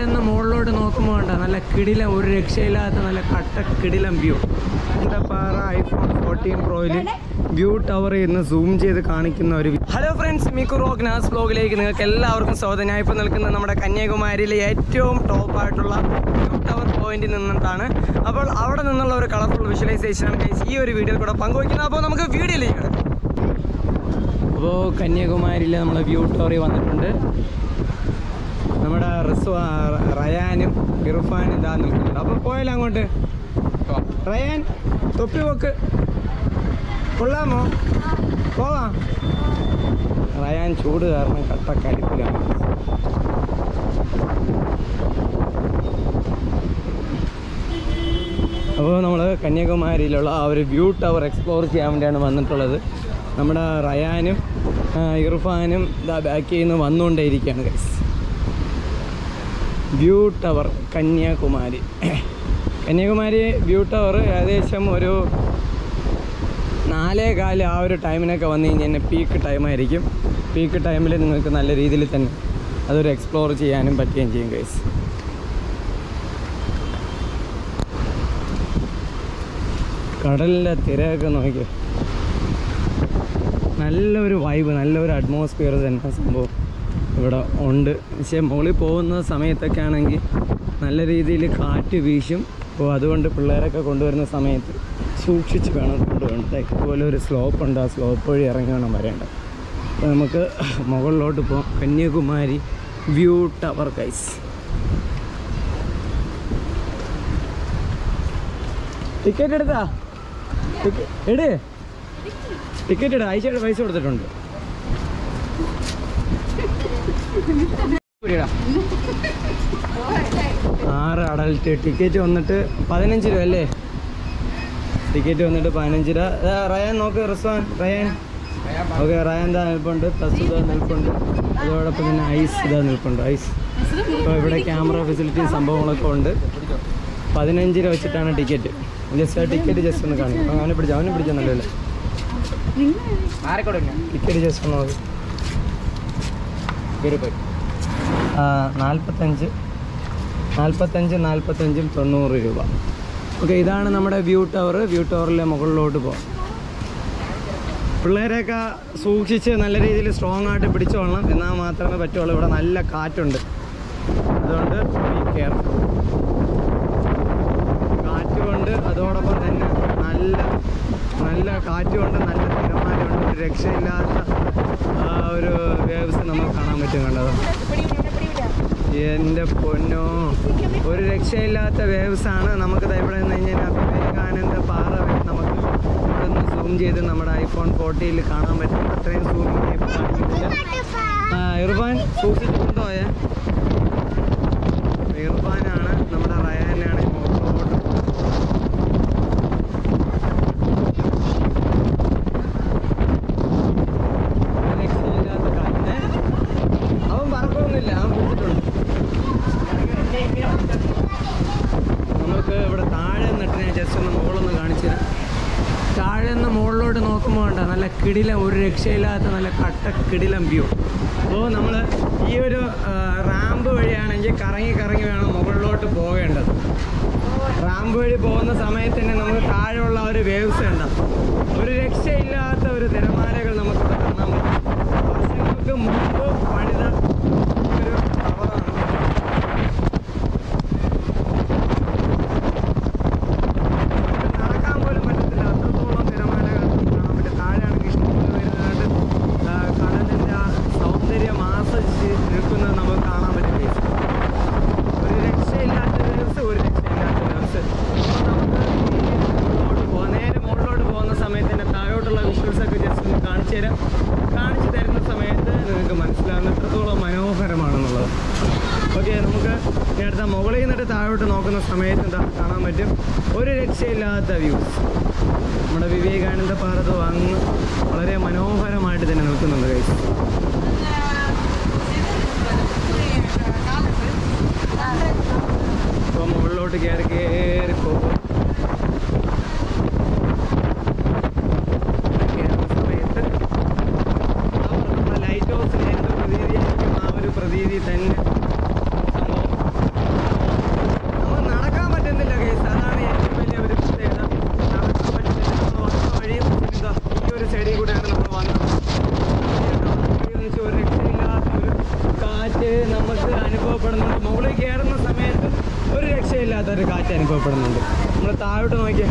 നിന്ന് മുകളിലോട്ട് നോക്കുമ്പോൾ കണ്ട നല്ല കിടിലം ഒരു രക്ഷയില്ലാത്ത നല്ല കട്ട കിടിലം വ്യൂ എന്താ പാറ ഐഫോൺ ഫോർട്ടീൻ പ്രോയിൽ വ്യൂ ടവർ ഇന്ന് സൂം ചെയ്ത് കാണിക്കുന്ന ഒരു ഹലോ ഫ്രണ്ട്സ് മിക്കു റോക്ക് നാസ് ബ്ലോഗിലേക്ക് നിങ്ങൾക്ക് എല്ലാവർക്കും സ്വാഗതം ഞാൻ ഇപ്പോൾ നിൽക്കുന്നത് നമ്മുടെ കന്യാകുമാരിയിലെ ഏറ്റവും ടോപ്പ് ആയിട്ടുള്ള വ്യൂ ടവർ പോയിന്റിൽ നിന്നിട്ടാണ് അപ്പോൾ അവിടെ നിന്നുള്ള ഒരു കളർഫുൾ വിഷ്വലൈസേഷനാണ് ഗൈസ് ഈ ഒരു വീഡിയോയിൽ കൂടെ പങ്കുവയ്ക്കുന്നത് അപ്പോൾ നമുക്ക് വീഡിയോയിലേക്ക് കിടക്കാം അപ്പോൾ കന്യാകുമാരിയിൽ നമ്മൾ വ്യൂ ടവറിൽ വന്നിട്ടുണ്ട് നമ്മുടെ റിസ്വ റയാനും ഇർഫാനും ഇതാ നിൽക്കുന്നുണ്ട് അപ്പോൾ പോയാലോ അങ്ങോട്ട് റയാൻ തൊപ്പി പോക്ക് കൊള്ളാമോ പോവാം റയാൻ ചൂട് കാരണം കട്ട കലിപ്പിലാണ് അപ്പോൾ നമ്മൾ കന്യാകുമാരിയിലുള്ള ആ ഒരു വ്യൂ ടവർ എക്സ്പ്ലോർ ചെയ്യാൻ വേണ്ടിയാണ് വന്നിട്ടുള്ളത് നമ്മുടെ റയാനും ആ, ഇർഫാനും ഇതാ ബാക്കിൽ നിന്ന് വന്നുകൊണ്ടേയിരിക്കുകയാണ് guys view tower Kanyakumari Kanyakumari view tower ഏകദേശം ഒരു നാലേ കാല് ആ ഒരു ടൈമിനൊക്കെ വന്നു കഴിഞ്ഞാൽ പീക്ക് ടൈമായിരിക്കും പീക്ക് ടൈമിൽ നിങ്ങൾക്ക് നല്ല രീതിയിൽ തന്നെ അതൊരു എക്സ്പ്ലോർ ചെയ്യാനും പറ്റുകയും ചെയ്യും ഗൈസ് കടലിൻ്റെ തിരയൊക്കെ നോക്കി നല്ലൊരു വൈബ് നല്ലൊരു അറ്റ്മോസ്ഫിയർ തന്നെ സംഭവം ഇവിടെ ഉണ്ട് പക്ഷേ മുകളിൽ പോകുന്ന സമയത്തൊക്കെ ആണെങ്കിൽ നല്ല രീതിയിൽ കാറ്റ് വീശും അപ്പോൾ അതുകൊണ്ട് പിള്ളേരൊക്കെ കൊണ്ടുവരുന്ന സമയത്ത് സൂക്ഷിച്ച് വേണം കൊണ്ടുവരേണ്ടത് ഇതുപോലെ ഒരു സ്ലോപ്പ് ഉണ്ട് ആ സ്ലോപ്പ് വഴി ഇറങ്ങി വേണം വരേണ്ടത് അപ്പോൾ നമുക്ക് മുകളിലോട്ട് പോകാം Kanyakumari view tower guys ticket എടുത്താ ടിക്ക- എട് ടിക്കറ്റ് ഇടാ അയച്ചയുടെ പൈസ കൊടുത്തിട്ടുണ്ട് ഇടാ. ആറ് അഡൽട്ട് ടിക്കറ്റ് വന്നിട്ട് പതിനഞ്ച് രൂപ അല്ലേ ടിക്കറ്റ് വന്നിട്ട് പതിനഞ്ച് രൂപ ദാ റയാൻ നോക്ക് റിസ്വാൻ റയാൻ ഓക്കെ റയാൻ ഇതാ നിൽപ്പുണ്ട് പ്ലസ് ഇതാ നിൽപ്പുണ്ട് അതോടൊപ്പം തന്നെ ഐസ് ഇതാ നിൽപ്പുണ്ട് ഐസ് ഇപ്പോൾ ഇവിടെ ക്യാമറ ഫെസിലിറ്റി സംഭവങ്ങളൊക്കെ ഉണ്ട് പതിനഞ്ച് രൂപ വെച്ചിട്ടാണ് ടിക്കറ്റ് ജസ്റ്റ് ആ ടിക്കറ്റ് ജസ്റ്റ് ഒന്ന് കാണിക്കും അവനെ പിടിച്ചു അവനെ പിടിച്ച നല്ലല്ലേ ടിക്കറ്റ് ജസ്റ്റ് ഒന്ന് നോക്ക് ആ, നാൽപ്പത്തഞ്ച് നാൽപ്പത്തഞ്ച് നാൽപ്പത്തഞ്ചും തൊണ്ണൂറ് രൂപ ഓക്കെ ഇതാണ് നമ്മുടെ വ്യൂ ടവർ വ്യൂ ടവറിലെ മുകളിലോട്ട് പോകാം പിള്ളേരെയൊക്കെ സൂക്ഷിച്ച് നല്ല രീതിയിൽ സ്ട്രോങ് ആയിട്ട് പിടിച്ചോളണം എന്നാൽ മാത്രമേ പറ്റുള്ളൂ ഇവിടെ നല്ല കാറ്റുണ്ട് അതുകൊണ്ട് ബി കെയർഫുൾ കാറ്റുകൊണ്ട് അതോടൊപ്പം തന്നെ നല്ല നല്ല കാറ്റുകൊണ്ട് നല്ല തിരമാലയുണ്ട് ഒരു രക്ഷയില്ലാത്ത ആ, ഒരു വേവ്സ് നമുക്ക് കാണാൻ പറ്റും കണ്ടത് എൻ്റെ പൊന്നോ ഒരു രക്ഷയില്ലാത്ത വേവ്സ് ആണ് നമുക്ക് ദാ ഇവിടെ നിന്ന് കഴിഞ്ഞാൽ വിവേകാനന്ദ പാറ വരെ നമുക്ക് ഇവിടെ നിന്ന് സൂം ചെയ്ത് നമ്മുടെ ഐഫോൺ ഫോർട്ടിയിൽ കാണാൻ പറ്റും അത്രയും സൂം ചെയ്ത് കാണിക്കുന്നില്ല ആ, ഇർഫാൻ സൂക്ഷിച്ചിട്ടുണ്ടോ ഏ? ഇർഫാനാണ് നമ്മുടെ റയാനാണ് ഈ മുകളിലോട്ട് രക്ഷയില്ലാത്ത കാറ്റിന് അവൻ പറക്കൊന്നുമില്ല അവൻ പിടിച്ചിട്ടുണ്ട് നമുക്ക് ഇവിടെ താഴെ നിന്നിട്ട് ഞാൻ ജസ്റ്റ് ഒന്ന് മുകളൊന്ന് കാണിച്ചു തരാം താഴെ നിന്ന് മുകളിലോട്ട് നോക്കുമ്പോൾ കണ്ട നല്ല കിടിലം ഒരു രക്ഷയില്ലാത്ത നല്ല കട്ട കിടിലം വ്യൂ അപ്പോൾ നമ്മൾ ഈ ഒരു റാമ്പ് വഴിയാണെങ്കിൽ കറങ്ങി കറങ്ങി വേണം മുകളിലോട്ട് പോകേണ്ടത് റാമ്പ് വഴി പോകുന്ന സമയത്ത് തന്നെ നമുക്ക് താഴെയുള്ള ആ ഒരു വേവ്സ് ഉണ്ടാവും ഒരു രക്ഷയില്ലാത്ത ഒരു തിരമാലകൾ നമുക്കിവിടെ കാണാൻ പറ്റും വർഷങ്ങൾക്ക് മുമ്പ് പണിത ഒരു ടവറാണ് നമുക്ക് നടക്കാൻ പോലും പറ്റത്തില്ല അത്രത്തോളം തിരമാലകൾ നമുക്ക് കാണാൻ പറ്റും താഴെയാണെങ്കിൽ ഇഷ്ടംപോലെ വരുന്നതായിട്ട് ആ, കടലിൻ്റെ ആ സൗന്ദര്യം ആസ്വദിച്ച് നിൽക്കുന്നത് നമുക്ക് കാണാൻ പറ്റും guys. ഒരു രക്ഷയില്ലാത്ത ദിവസം ഒരു രക്ഷയില്ലാത്ത ദിവസം നമുക്ക് മുകളിലോട്ട് പോകാം നേരെ മുകളിലോട്ട് പോകുന്ന സമയത്ത് തന്നെ താഴോട്ടുള്ള വിഷ്വൽസ് ഒക്കെ ജസ്റ്റ് ഒന്ന് കാണിച്ചു തരാം കാണിച്ചു തരുന്ന സമയത്ത് നിങ്ങൾക്ക് മനസ്സിലാകുന്ന എത്രത്തോളം മനോഹരമാണെന്നുള്ളത് ഓക്കെ നമുക്ക് ഇനി അടുത്ത മുകളിൽ നിന്നിട്ട് താഴോട്ട് നോക്കുന്ന സമയത്ത് എന്താ കാണാൻ പറ്റും ഒരു രക്ഷയില്ലാത്ത വ്യൂസ് നമ്മുടെ വിവേകാനന്ദ പാറത്ത് അങ്ങ് വളരെ മനോഹരമായിട്ട് തന്നെ നിൽക്കുന്നുണ്ട് കൈസ് അപ്പോൾ മുകളിലോട്ട് കയറി കയറി പോകും കയറുന്ന സമയത്ത് ആ ലൈറ്റ് ഹൗസിലെ എന്ത് പ്രതീതിയായിരിക്കും ആ ഒരു പ്രതീതി തന്നെ സംഭവം നമുക്ക് അനുഭവപ്പെടുന്നുണ്ട് മുകളിൽ കയറുന്ന സമയത്ത് ഒരു രക്ഷയില്ലാത്ത ഒരു കാറ്റ് അനുഭവപ്പെടുന്നുണ്ട് നമ്മൾ താഴോട്ട് നോക്കിയേ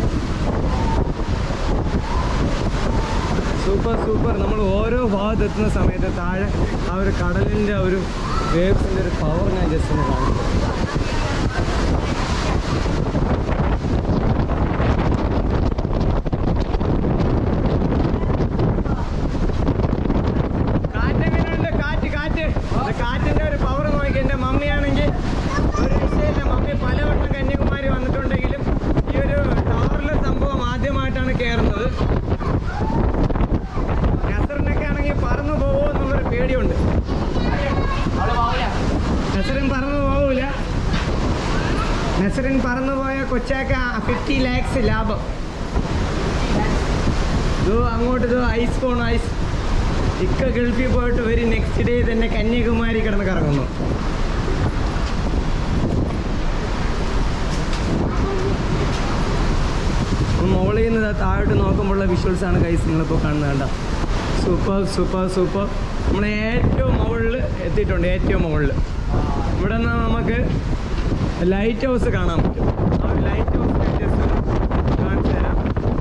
സൂപ്പർ സൂപ്പർ നമ്മൾ ഓരോ ഭാഗത്ത് എത്തുന്ന സമയത്ത് താഴെ ആ ഒരു കടലിൻ്റെ ഒരു വേവ്സിൻ്റെ ഒരു പവർ ഞാൻ ജസ്റ്റ് ഒന്ന് കാണിച്ചു കാറ്റെങ്ങനെയുണ്ട് കാറ്റ് കാറ്റ് ഇത് കാറ്റിന്റെ ഒരു പവർ നോക്കി എൻ്റെ മമ്മിയാണെങ്കിൽ ഒരു രക്ഷയില്ല മമ്മി പലവട്ടം കന്യാകുമാരി വന്നിട്ടുണ്ടെങ്കിലും ഈ ഒരു ടവറിലെ സംഭവം ആദ്യമായിട്ടാണ് കയറുന്നത് നസറിനൊക്കെ ആണെങ്കിൽ പറന്നു പോകുമോ എന്നുള്ളൊരു പേടിയുണ്ട് നസറിൻ പറന്നു പോകൂല നസറിൻ പറന്നു പോയ കൊച്ചാക്ക ഫിഫ്റ്റി ലാക്സ് ലാഭം ഇതോ അങ്ങോട്ട് ഇതോ ഐസ് പോണു ഐസ് ഇക്ക ഗൾഫിൽ പോയിട്ട് വരും നെക്സ്റ്റ് ഡേ തന്നെ കന്യാകുമാരി കിടന്ന് കറങ്ങുന്നു മുകളിൽ നിന്ന് ദാ താഴോട്ട് നോക്കുമ്പോഴുള്ള വിഷ്വൽസ് ആണ് കൈസ് നിങ്ങളിപ്പോൾ കാണുന്നത് കണ്ട സൂപ്പർ സൂപ്പർ സൂപ്പർ നമ്മൾ ഏറ്റവും മുകളിൽ എത്തിയിട്ടുണ്ട് ഏറ്റവും മുകളിൽ ഇവിടെ നിന്ന് നമുക്ക് ലൈറ്റ് ഹൗസ് കാണാൻ പറ്റും ആ ലൈറ്റ് ഹൗസ് ജസ്റ്റ് കാണിച്ചു തരാം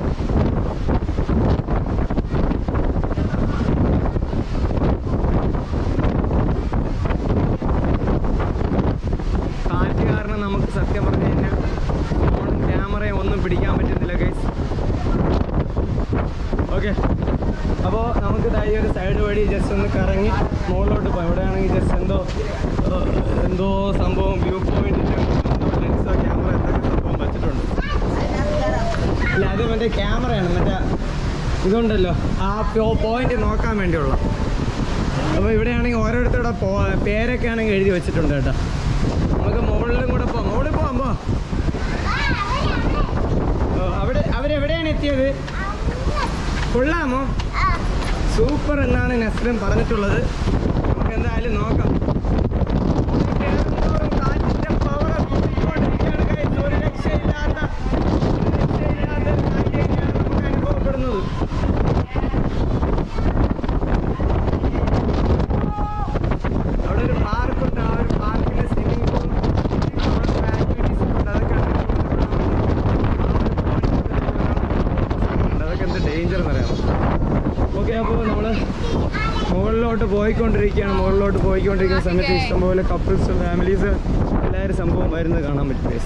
കാറ്റ് കാരണം നമുക്ക് സത്യം പറഞ്ഞു കഴിഞ്ഞാൽ ഫോണും ക്യാമറയും ഒന്നും പിടിക്കാൻ പറ്റുന്നില്ല ഗൈസ് ഓക്കെ അപ്പോൾ നമുക്ക് ദാ ഈ ഒരു സൈഡ് വഴി ജസ്റ്റ് ഒന്ന് കറങ്ങി മുകളിലോട്ട് പോകാം ഇവിടെ ആണെങ്കിൽ ജസ്റ്റ് എന്തോ ഏർ, എന്തോ സംഭവം വ്യൂ പോയിന്റിൻ്റെ ലെൻസോ ക്യാമറ എന്തൊക്കെ സംഭവം വെച്ചിട്ടുണ്ട് ഇല്ല അത് മറ്റേ ക്യാമറയാണ് മറ്റേ ഇതുണ്ടല്ലോ ആ പോയിന്റ് നോക്കാൻ വേണ്ടിയുള്ള അപ്പോൾ ഇവിടെയാണെങ്കിൽ ഓരോരുത്തരുടെ പോ പേരൊക്കെ ആണെങ്കിൽ എഴുതി വെച്ചിട്ടുണ്ട് കേട്ടോ നമുക്ക് മുകളിലും കൂടെ പോവാം മുകളിൽ പോവാം പോ ഓ, അവിടെ അവരെവിടെയാണ് എത്തിയത് കൊള്ളാമോ സൂപ്പർ എന്നാണ് നസ്ലിൻ പറഞ്ഞിട്ടുള്ളത് നമുക്ക് എന്തായാലും നോക്കാം കേറുന്തോറും കാറ്റിന്റെ power കൂടിക്കൊണ്ടിരിക്കുകയാണ് guys. ഒരു രക്ഷയില്ലാത്ത ഒരു രക്ഷയില്ലാത്ത ഒരു കാറ്റ് തന്നെയാണ് നമുക്ക് അനുഭവപ്പെടുന്നത് അവിടെ ഒരു പാർക്കുണ്ട് ആ ഒരു പാർക്കിൽ സ്വിമ്മിംഗ് പൂൾ ആക്ടിവിറ്റീസ് ഉണ്ട് അതൊക്കെ ഉണ്ട്. അതൊക്കെ എന്ത് ഡേഞ്ചർ എന്നറിയാം ഓക്കെ അപ്പോൾ നമ്മൾ മുകളിലോട്ട് പോയിക്കൊണ്ടിരിക്കുകയാണ് മുകളിലോട്ട് പോയിക്കൊണ്ടിരിക്കുന്ന സമയത്ത് ഇഷ്ടംപോലെ കപ്പിൾസ് ഫാമിലീസ് എല്ലാവരും സംഭവം വരുന്നത് കാണാൻ പറ്റും guys.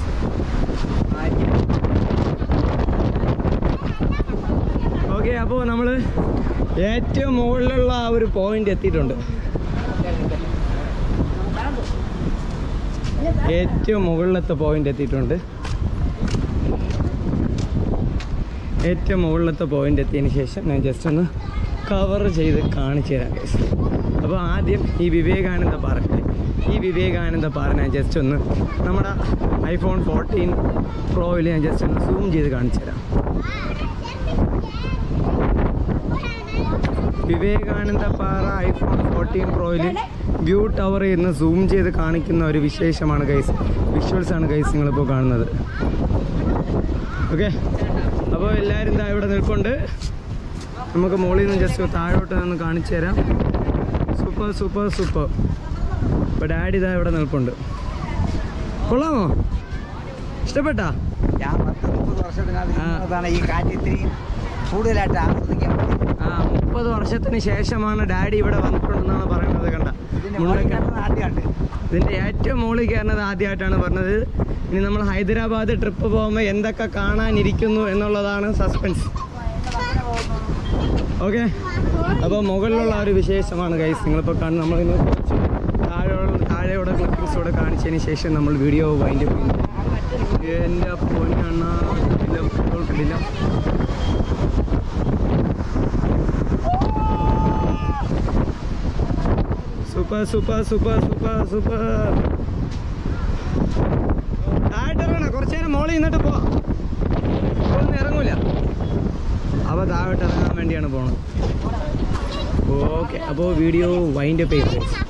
ഓക്കെ അപ്പോൾ നമ്മൾ ഏറ്റവും മുകളിലുള്ള ആ ഒരു പോയിന്റ് എത്തിയിട്ടുണ്ട് ഏറ്റവും മുകളിലത്തെ പോയിന്റ് എത്തിയിട്ടുണ്ട് ഏറ്റവും മുകളിലത്തെ പോയിന്റ് എത്തിയതിന് ശേഷം ഞാൻ ജസ്റ്റ് ഒന്ന് കവർ ചെയ്ത് കാണിച്ചു തരാം guys. അപ്പോൾ ആദ്യം ഈ വിവേകാനന്ദ പാർക്ക് ഈ വിവേകാനന്ദ പാർക്ക് ഞാൻ ജസ്റ്റ് ഒന്ന് നമ്മുടെ ഐഫോൺ ഫോർട്ടീൻ പ്രോയിൽ ഞാൻ ജസ്റ്റ് ഒന്ന് സൂം ചെയ്ത് കാണിച്ചു തരാം വിവേകാനന്ദ പാറ ഐഫോൺ ഫോർട്ടീൻ പ്രോയിൽ വ്യൂ ടവർ എന്ന് സൂം ചെയ്ത് കാണിക്കുന്ന ഒരു വിശേഷമാണ് ഗൈസ് വിഷ്വൽസ് ആണ് ഗൈസ് നിങ്ങളിപ്പോൾ കാണുന്നത് ഓക്കെ അപ്പോൾ എല്ലാവരും ഇതാ ഇവിടെ നിൽക്കൊണ്ട് നമുക്ക് മുകളിൽ നിന്ന് ജസ്റ്റ് താഴോട്ട് നിന്ന് കാണിച്ചു തരാം സൂപ്പർ സൂപ്പർ സൂപ്പർ ഇപ്പോൾ ഡാഡി ഇതാ ഇവിടെ നിൽപ്പുണ്ട് കൊള്ളാമോ ഇഷ്ടപ്പെട്ടാ ഞാൻ പത്ത് മുപ്പത് വർഷത്തിനകത്ത് ആ. ഇരുന്നതാണ് ഈ കാറ്റ് ഇത്തിരി കൂടുതലായിട്ട് ആസ്വദിക്കാൻ പറ്റും ആ മുപ്പത് വർഷത്തിന് ശേഷമാണ് ഡാഡി ഇവിടെ വന്നിട്ടുണ്ടെന്നാണ് പറയുന്നത് കണ്ട ഇതിന്റെ മുകളിലൊക്കെ മുകളിൽ ആദ്യമുണ്ട് ഇതിൻ്റെ ഏറ്റവും മുകളിൽ കയറുന്നത് ആദ്യമായിട്ടാണ് പറഞ്ഞത് ഇനി നമ്മൾ ഹൈദരാബാദ് ട്രിപ്പ് പോകുമ്പോൾ എന്തൊക്കെ കാണാനിരിക്കുന്നു എന്നുള്ളതാണ് സസ്പെൻസ് ഓക്കെ അപ്പോൾ മുകളിലുള്ള ആ ഒരു വിശേഷമാണ് ഗൈസ് നിങ്ങളിപ്പോൾ കാണുന്നത് നമ്മളിന്ന് കുറച്ച് താഴെയുള്ള താഴെയുള്ള ക്ലിപ്പിങ്സ് കൂടെ കാണിച്ചതിന് ശേഷം നമ്മൾ വീഡിയോ വൈൻഡ് ചെയ്യുന്നു എൻ്റെ പൊന്നണ്ണ കിട്ടില്ല ഫുട്ബോൾ കിട്ടില്ല super super super super super താഴോട്ടിറങ്ങണം കുറച്ച് നേരം മോളിൽ നിന്നിട്ട് പോവാം ഒന്നും ഇറങ്ങൂല അവ താഴോട്ട് ഇറങ്ങാൻ വേണ്ടിയാണ് പോണത് ഓക്കെ അപ്പോൾ വീഡിയോ വൈൻഡ് അപ്പ് ചെയ്തത്